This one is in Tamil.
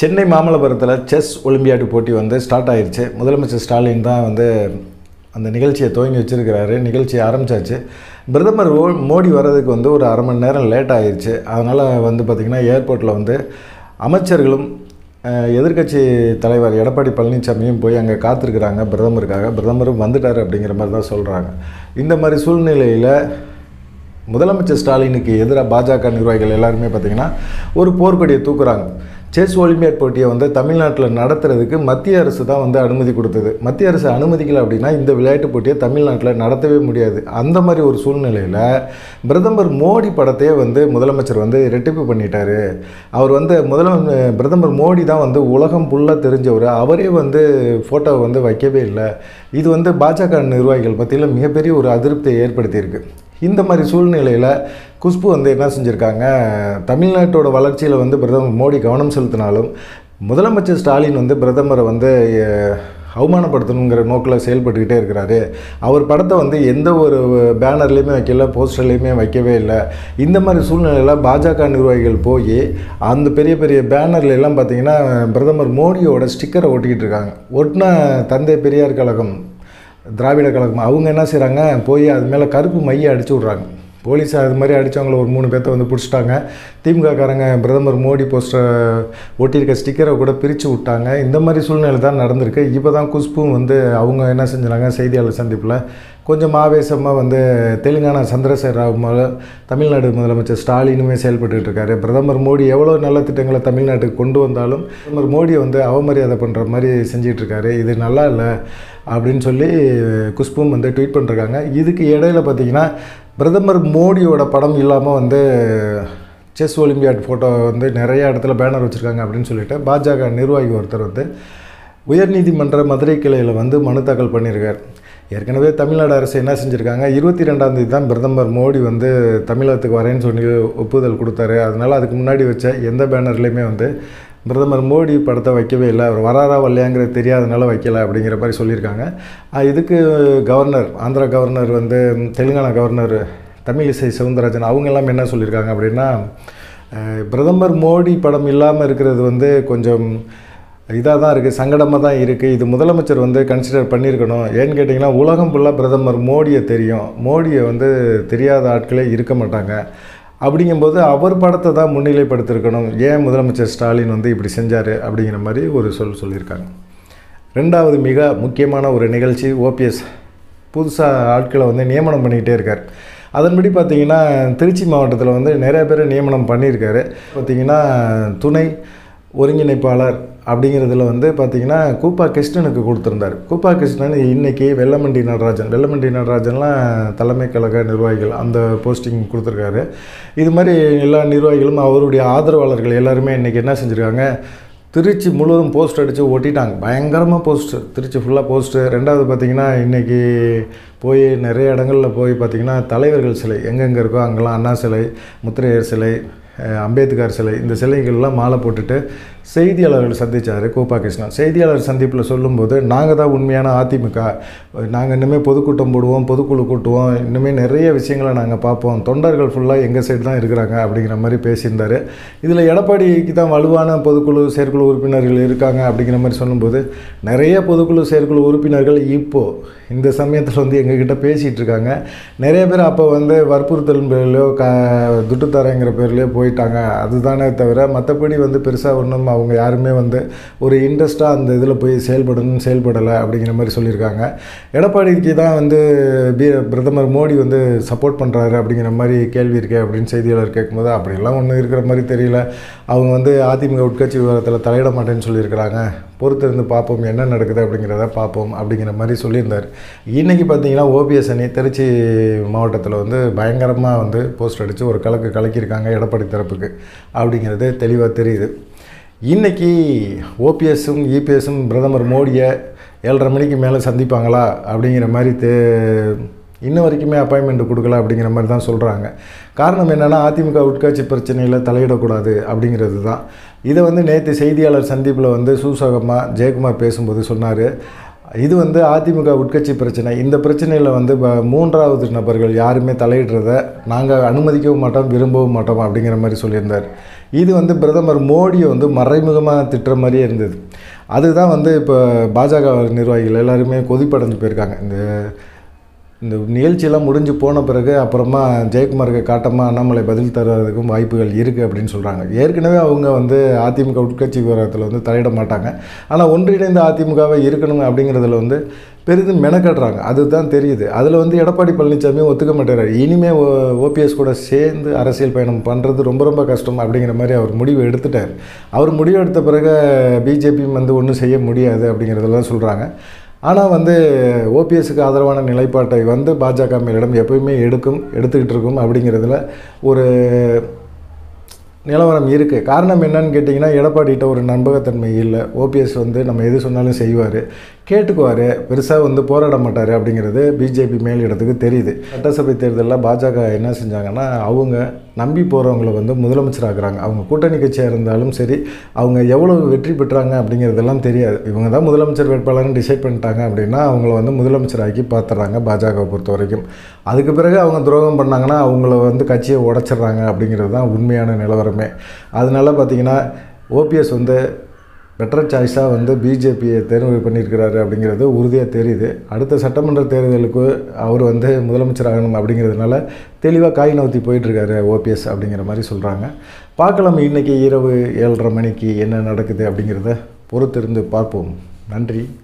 சென்னை மாமல்லபுரத்தில் செஸ் ஒலிம்பியாடு போட்டி வந்து ஸ்டார்ட் ஆயிருச்சு முதலமைச்சர் ஸ்டாலின் தான் வந்து அந்த நிகழ்ச்சியை துவங்கி வச்சிருக்கிறாரு நிகழ்ச்சி ஆரம்பிச்சாச்சு பிரதமர் ஓ- மோடி வர்றதுக்கு வந்து ஒரு அரை மணி நேரம் லேட் ஆயிடுச்சு அதனால் வந்து பார்த்திங்கன்னா ஏர்போர்ட்டில் வந்து அமைச்சர்களும் அஹ், எதிர்க்கட்சி தலைவர் எடப்பாடி பழனிசாமியும் போய் அங்கே காத்திருக்கிறாங்க பிரதமருக்காக பிரதமரும் வந்துட்டார் அப்படிங்கிற மாதிரி தான் சொல்கிறாங்க இந்த மாதிரி சூழ்நிலையில் முதலமைச்சர் ஸ்டாலினுக்கு எதிராக பாஜக நிர்வாகிகள் எல்லாருமே பார்த்தீங்கன்னா ஒரு போர்க்கொடியை தூக்குறாங்க செஸ் ஒலிம்பியாட் போட்டியை வந்து தமிழ்நாட்டில் நடத்துறதுக்கு மத்திய அரசு தான் வந்து அனுமதி கொடுத்தது மத்திய அரசு அனுமதிக்கல அப்படின்னா இந்த விளையாட்டு போட்டியை தமிழ்நாட்டில் நடத்தவே முடியாது அந்த மாதிரி ஒரு சூழ்நிலையில் பிரதமர் மோடி படத்தையே வந்து முதலமைச்சர் வந்து ரெட்டிப்பு பண்ணிட்டாரு அவர் வந்து முதல பிரதமர் மோடி தான் வந்து உலகம் ஃபுல்லாக தெரிஞ்சவர் அவரே வந்து ஃபோட்டோவை வந்து வைக்கவே இல்லை இது வந்து பாஜக நிர்வாகிகள் மத்தியில் மிகப்பெரிய ஒரு அதிருப்தியை ஏற்படுத்தியிருக்கு இந்த மாதிரி சூழ்நிலையில் குஷ்பு வந்து என்ன செஞ்சுருக்காங்க தமிழ்நாட்டோட வளர்ச்சியில் வந்து பிரதமர் மோடி கவனம் செலுத்தினாலும் முதலமைச்சர் ஸ்டாலின் வந்து பிரதமரை வந்து அஹ், அவமானப்படுத்தணுங்கிற நோக்கில் செயல்பட்டுக்கிட்டே இருக்கிறாரு அவர் படத்தை வந்து எந்த ஒரு பேனர்லேயுமே வைக்கல போஸ்டர்லேயுமே வைக்கவே இல்லை இந்த மாதிரி சூழ்நிலையில் பாஜக நிர்வாகிகள் போய் அந்த பெரிய பெரிய பேனர்ல எல்லாம் பார்த்தீங்கன்னா பிரதமர் மோடியோட ஸ்டிக்கரை ஒட்டிக்கிட்டு இருக்காங்க ஒட்டின தந்தை பெரியார் கழகம் திராவிட கழகம் அவங்க என்ன செய்கிறாங்க போய் அது மேலே கருப்பு மையை அடிச்சு விட்றாங்க போலீஸ் அது மாதிரி அடித்தவங்கள ஒரு மூணு பேர்த்த வந்து பிடிச்சிட்டாங்க திமுககாரங்க பிரதமர் மோடி போஸ்டர் ஒட்டியிருக்க ஸ்டிக்கரை கூட பிரித்து விட்டாங்க இந்த மாதிரி சூழ்நிலை தான் நடந்திருக்கு இப்போ தான் குஷ்பும் வந்து அவங்க என்ன செஞ்சாங்க செய்தியாளர் சந்திப்பில் கொஞ்சம் ஆவேசமாக வந்து தெலுங்கானா சந்திரசேகர ராவ் மேலே தமிழ்நாடு முதலமைச்சர் ஸ்டாலினுமே செயல்பட்டுக்கிட்டு இருக்காரு பிரதமர் மோடி எவ்வளோ நல்ல திட்டங்களை தமிழ்நாட்டுக்கு கொண்டு வந்தாலும் பிரதமர் மோடியை வந்து அவமரியாதை பண்ணுற மாதிரி செஞ்சிட்டு இருக்காரு இது நல்லா இல்லை அப்படின்னு சொல்லி குஷ்பும் வந்து ட்வீட் பண்ணிருக்காங்க இதுக்கு இடையில பார்த்தீங்கன்னா பிரதமர் மோடியோட படம் இல்லாமல் வந்து செஸ் ஒலிம்பியாட் ஃபோட்டோ வந்து நிறைய இடத்துல பேனர் வச்சுருக்காங்க அப்படின்னு சொல்லிட்டு பாஜக நிர்வாகி ஒருத்தர் வந்து உயர்நீதிமன்ற மதுரை கிளையில் வந்து மனு தாக்கல் பண்ணியிருக்கார் ஏற்கனவே தமிழ்நாடு அரசு என்ன செஞ்சுருக்காங்க இருபத்தி ரெண்டாம் தேதி தான் பிரதமர் மோடி வந்து தமிழகத்துக்கு வரேன்னு சொல்லி ஒப்புதல் கொடுத்தாரு அதனால் அதுக்கு முன்னாடி வச்ச எந்த பேனர்லேயுமே வந்து பிரதமர் மோடி படத்தை வைக்கவே இல்லை அவர் வராரா வரலையாங்கிறது தெரியாதனால வைக்கல அப்படிங்கிற மாதிரி சொல்லியிருக்காங்க அஹ் இதுக்கு கவர்னர் ஆந்திரா கவர்னர் வந்து தெலுங்கானா கவர்னர் தமிழிசை சவுந்தரராஜன் அவங்க எல்லாம் என்ன சொல்லியிருக்காங்க அப்படின்னா அஹ் பிரதமர் மோடி படம் இல்லாமல் இருக்கிறது வந்து கொஞ்சம் இதாக தான் இருக்குது சங்கடமாக தான் இருக்குது இது முதலமைச்சர் வந்து கன்சிடர் பண்ணியிருக்கணும் ஏன்னு கேட்டிங்கன்னா உலகம் ஃபுல்லாக பிரதமர் மோடியை தெரியும் மோடியை வந்து தெரியாத ஆட்களே இருக்க மாட்டாங்க அப்படிங்கும்போது அவர் படத்தை தான் முன்னிலைப்படுத்திருக்கணும் ஏன் முதலமைச்சர் ஸ்டாலின் வந்து இப்படி செஞ்சார் அப்படிங்கிற மாதிரி ஒரு சொல் சொல்லியிருக்காங்க ரெண்டாவது மிக முக்கியமான ஒரு நிகழ்ச்சி ஓபிஎஸ் புதுசாக ஆட்களை வந்து நியமனம் பண்ணிக்கிட்டே இருக்கார் அதன்படி பார்த்தீங்கன்னா திருச்சி மாவட்டத்தில் வந்து நிறைய பேர் நியமனம் பண்ணியிருக்காரு பார்த்தீங்கன்னா துணை ஒருங்கிணைப்பாளர் அப்படிங்கிறதுல வந்து பார்த்தீங்கன்னா கூப்பா கிருஷ்ணனுக்கு கொடுத்துருந்தார் கூப்பா கிருஷ்ணன் இன்னைக்கு வெள்ளமண்டி நடராஜன் வெள்ளமண்டி நடராஜன்லாம் தலைமை கழக நிர்வாகிகள் அந்த போஸ்டிங் கொடுத்துருக்காரு இது மாதிரி எல்லா நிர்வாகிகளும் அவருடைய ஆதரவாளர்கள் எல்லாருமே இன்றைக்கி என்ன செஞ்சுருக்காங்க திருச்சி முழுவதும் போஸ்ட் அடித்து ஒட்டிட்டாங்க பயங்கரமாக போஸ்ட் திருச்சி ஃபுல்லாக போஸ்ட்டு ரெண்டாவது பார்த்திங்கன்னா இன்றைக்கி போய் நிறைய இடங்களில் போய் பார்த்திங்கன்னா தலைவர்கள் சிலை எங்கெங்கே இருக்கோ அங்கெல்லாம் அண்ணா சிலை முத்திரையர் சிலை அஹ் அம்பேத்கர் சிலை இந்த சிலைகள்லாம் மாலை போட்டுட்டு செய்தியாளர்கள் சந்தித்தார் கோபா கிருஷ்ணன் செய்தியாளர் சந்திப்பில் சொல்லும்போது நாங்கள் தான் உண்மையான அதிமுக நாங்கள் இனிமேல் பொதுக்கூட்டம் போடுவோம் பொதுக்குழு கூட்டுவோம் இனிமேல் நிறைய விஷயங்களை நாங்கள் பார்ப்போம் தொண்டர்கள் ஃபுல்லாக எங்கள் சைடு தான் இருக்கிறாங்க அப்படிங்கிற மாதிரி பேசியிருந்தார் இதில் எடப்பாடிக்கு தான் வலுவான பொதுக்குழு செயற்குழு உறுப்பினர்கள் இருக்காங்க அப்படிங்கிற மாதிரி சொல்லும்போது நிறைய பொதுக்குழு செயற்குழு உறுப்பினர்கள் இப்போது இந்த சமயத்தில் வந்து எங்ககிட்ட பேசிகிட்டு இருக்காங்க நிறைய பேர் அப்போ வந்து வற்புறுத்தல் பேர்லையோ க துட்டு தரேங்கிற பேர்லையோ போயிட்டாங்க அதுதானே தவிர மற்றபடி வந்து பெருசாக ஒன்றும் அவங்க யாருமே வந்து ஒரு இன்ட்ரெஸ்ட்டாக அந்த இதில் போய் செயல்படணும்னு செயல்படலை அப்படிங்கிற மாதிரி சொல்லியிருக்காங்க எடப்பாடிக்கு தான் வந்து பி பிரதமர் மோடி வந்து சப்போர்ட் பண்ணுறாரு அப்படிங்கிற மாதிரி கேள்வி இருக்கே அப்படின்னு செய்தியாளர் கேட்கும்போது அப்படிலாம் ஒன்றும் இருக்கிற மாதிரி தெரியல அவங்க வந்து அதிமுக உட்கட்சி விவகாரத்தில் தலையிட மாட்டேன்னு சொல்லியிருக்கிறாங்க பொறுத்திருந்து பார்ப்போம் என்ன நடக்குது அப்படிங்கிறத பார்ப்போம் அப்படிங்கிற மாதிரி சொல்லியிருந்தார் இன்றைக்கி பார்த்தீங்கன்னா ஓபிஎஸ் அணி திருச்சி மாவட்டத்தில் வந்து பயங்கரமாக வந்து போஸ்ட் அடித்து ஒரு கலக்கு கலக்கியிருக்காங்க எடப்பாடி தரப்புக்கு அப்படிங்கிறது தெளிவாக தெரியுது இன்றைக்கி ஓபிஎஸும் இபிஎஸும் பிரதமர் மோடியை ஏழரை மணிக்கு மேலே சந்திப்பாங்களா அப்படிங்கிற மாதிரி தே இன்ன வரைக்குமே அப்பாயின்மெண்ட் கொடுக்கல அப்படிங்கிற மாதிரி தான் சொல்கிறாங்க காரணம் என்னென்னா அதிமுக உட்கட்சி பிரச்சனையில் தலையிடக்கூடாது அப்படிங்கிறது தான் இதை வந்து நேற்று செய்தியாளர் சந்திப்பில் வந்து சூசகமாக ஜெயக்குமார் பேசும்போது சொன்னார் இது வந்து அதிமுக உட்கட்சி பிரச்சனை இந்த பிரச்சனையில் வந்து ப- மூன்றாவது நபர்கள் யாருமே தலையிடுறத நாங்கள் அனுமதிக்கவும் மாட்டோம் விரும்பவும் மாட்டோம் அப்படிங்கிற மாதிரி சொல்லியிருந்தார் இது வந்து பிரதமர் மோடியை வந்து மறைமுகமாக திட்டுற மாதிரியே இருந்தது அதுதான் வந்து இப்போ பாஜக நிர்வாகிகள் எல்லாருமே கொதிப்படைஞ்சு போயிருக்காங்க இந்த இந்த நிகழ்ச்சியெல்லாம் முடிஞ்சு போன பிறகு அப்புறமா ஜெயக்குமாருக்கு காட்டமாக அண்ணாமலை பதில் தருவதற்கும் வாய்ப்புகள் இருக்குது அப்படின்னு சொல்கிறாங்க ஏற்கனவே அவங்க வந்து அதிமுக உட்கட்சி விவகாரத்தில் வந்து தலையிட மாட்டாங்க ஆனால் ஒன்றிணைந்த அதிமுகவை இருக்கணும் அப்படிங்கிறதுல வந்து பெரிதும் மெனக்கடுறாங்க அதுதான் தெரியுது அதில் வந்து எடப்பாடி பழனிசாமி ஒத்துக்க மாட்டேறாரு இனிமேல் ஓபிஎஸ் கூட சேர்ந்து அரசியல் பயணம் பண்ணுறது ரொம்ப ரொம்ப கஷ்டம் அப்படிங்கிற மாதிரி அவர் முடிவு எடுத்துட்டார் அவர் முடிவு எடுத்த பிறகு பிஜேபியும் வந்து ஒன்றும் செய்ய முடியாது அப்படிங்கிறதெல்லாம் சொல்கிறாங்க ஆனால் வந்து ஓபிஎஸ்க்கு ஆதரவான நிலைப்பாட்டை வந்து பாஜக மேலிடம் எப்பயுமே எடுக்கும் எடுத்துக்கிட்டு இருக்கும் அப்படிங்கிறதுல ஒரு நிலவரம் இருக்குது காரணம் என்னன்னு கேட்டிங்கன்னா எடப்பாடிகிட்ட ஒரு நம்பகத்தன்மை இல்லை ஓபிஎஸ் வந்து நம்ம எது சொன்னாலும் செய்வார் கேட்டுக்குவார் பெருசாக வந்து போராட மாட்டார் அப்படிங்கிறது பிஜேபி மேலிடத்துக்கு தெரியுது சட்டசபை தேர்தலில் பாஜக என்ன செஞ்சாங்கன்னா அவங்க நம்பி போகிறவங்கள வந்து முதலமைச்சராக்குறாங்க அவங்க கூட்டணி கட்சியாக இருந்தாலும் சரி அவங்க எவ்வளவு வெற்றி பெற்றாங்க அப்படிங்கிறதெல்லாம் தெரியாது இவங்க தான் முதலமைச்சர் வேட்பாளர்னு டிசைட் பண்ணிட்டாங்க அப்படின்னா அவங்கள வந்து முதலமைச்சராக்கி பார்த்துறாங்க பாஜகவை பொறுத்த வரைக்கும் அதுக்கு பிறகு அவங்க துரோகம் பண்ணாங்கன்னா அவங்கள வந்து கட்சியை உடச்சிட்றாங்க அப்படிங்கிறது தான் உண்மையான நிலவரமே அதனால பார்த்திங்கன்னா ஓபிஎஸ் வந்து பெட்டர் சாய்ஸாக வந்து பிஜேபியை தேர்வு பண்ணியிருக்கிறாரு அப்படிங்கிறது உறுதியாக தெரியுது அடுத்த சட்டமன்ற தேர்தலுக்கு அவர் வந்து முதலமைச்சர் ஆகணும் அப்படிங்கிறதுனால தெளிவாக காய் நவுத்தி போயிட்டுருக்காரு ஓபிஎஸ் அப்படிங்கிற மாதிரி சொல்கிறாங்க பார்க்கலாம் இன்றைக்கி இரவு ஏழரை மணிக்கு என்ன நடக்குது அப்படிங்கிறத பொறுத்திருந்து பார்ப்போம் நன்றி